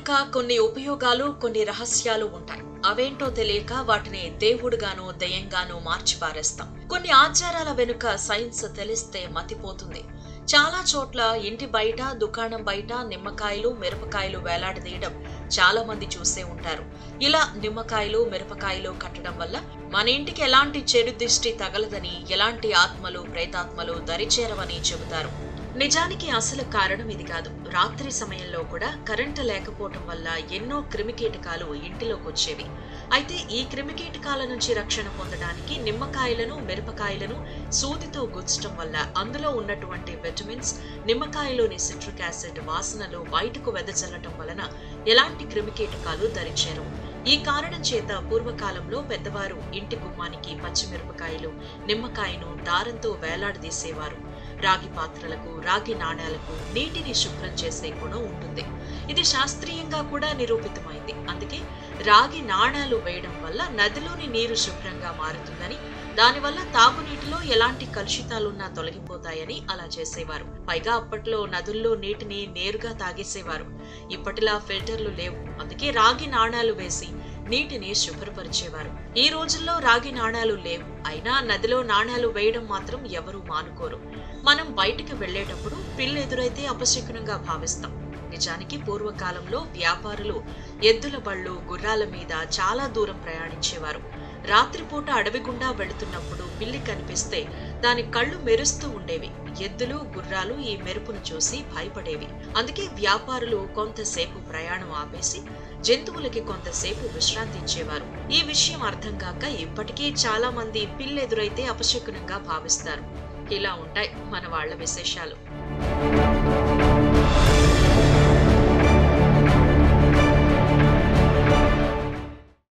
వెనుక కొన్ని ఉపయోగాలు కొన్ని రహస్యాలు ఉంటాయి అవేంటో తెలియక వాటిని దేవుడుగానో దెయ్యంగానో మార్చి పారేస్తాం కొన్ని ఆచారాల వెనుక సైన్స్ తెలిస్తే మతిపోతుంది చాలా చోట్ల ఇంటి బయట దుకాణం బయట నిమ్మకాయలు మిరపకాయలు వేలాడదీయడం చాలా మంది చూసే ఉంటారు ఇలా నిమ్మకాయలు మిరపకాయలు కట్టడం వల్ల మన ఇంటికి ఎలాంటి చెడు దిష్టి తగలదని ఎలాంటి ఆత్మలు ప్రేతాత్మలు దరిచేరవని చెబుతారు నిజానికి అసలు కారణం ఇది కాదు రాత్రి సమయంలో కూడా కరెంటు లేకపోవటం వల్ల ఎన్నో క్రిమికీటకాలు ఇంటిలోకి వచ్చేవి అయితే ఈ క్రిమికీటకాల నుంచి రక్షణ పొందడానికి నిమ్మకాయలను మిరపకాయలను సూదితో గుచ్చటం వల్ల అందులో ఉన్నటువంటి విటమిన్స్ నిమ్మకాయలోని సిట్రిక్ యాసిడ్ వాసనలు బయటకు వెదజల్లటం వలన ఎలాంటి క్రిమికీటకాలు దరిచేరవు ఈ కారణం చేత పూర్వకాలంలో పెద్దవారు ఇంటి గుమ్మానికి పచ్చిమిరపకాయలు నిమ్మకాయను దారంతో వేలాడదీసేవారు రాగి పాత్రలకు రాగి నాణేలకు నీటిని శుభ్రం చేసే గుణం ఉంటుంది ఇది శాస్త్రీయంగా కూడా నిరూపితమైంది అందుకే రాగి నాణాలు వేయడం వల్ల నదిలోని నీరు శుభ్రంగా మారుతుందని దానివల్ల తాగునీటిలో ఎలాంటి కలుషితాలున్నా తొలగిపోతాయని అలా చేసేవారు పైగా అప్పట్లో నదుల్లో నీటిని నేరుగా తాగేసేవారు ఇప్పటిలా ఫిల్టర్లు లేవు అందుకే రాగి నాణాలు వేసి నీటిని శుభ్రపరిచేవారు ఈ రోజుల్లో రాగి నాణాలు లేవు అయినా నదిలో నాణాలు వేయడం మాత్రం ఎవరూ మానుకోరు మనం బయటికి వెళ్లేటప్పుడు పిల్లి ఎదురైతే అపశకునంగా భావిస్తాం నిజానికి పూర్వకాలంలో వ్యాపారులు ఎద్దుల బళ్ళు గుర్రాల మీద చాలా దూరం ప్రయాణించేవారు రాత్రిపూట అడవి గుండా వెళుతున్నప్పుడు పిల్లి కనిపిస్తే దాని కళ్ళు మెరుస్తూ ఉండేవి ఎద్దులు గుర్రాలు ఈ మెరుపును చూసి భయపడేవి అందుకే వ్యాపారులు కొంతసేపు ప్రయాణం ఆపేసి జంతువులకి కొంతసేపు విశ్రాంతి ఇచ్చేవారు ఈ విషయం అర్థం కాక ఇప్పటికీ చాలా మంది పిల్లెదురైతే అపశకునంగా భావిస్తారు ఇలా ఉంటాయి మన వాళ్ళ విశేషాలు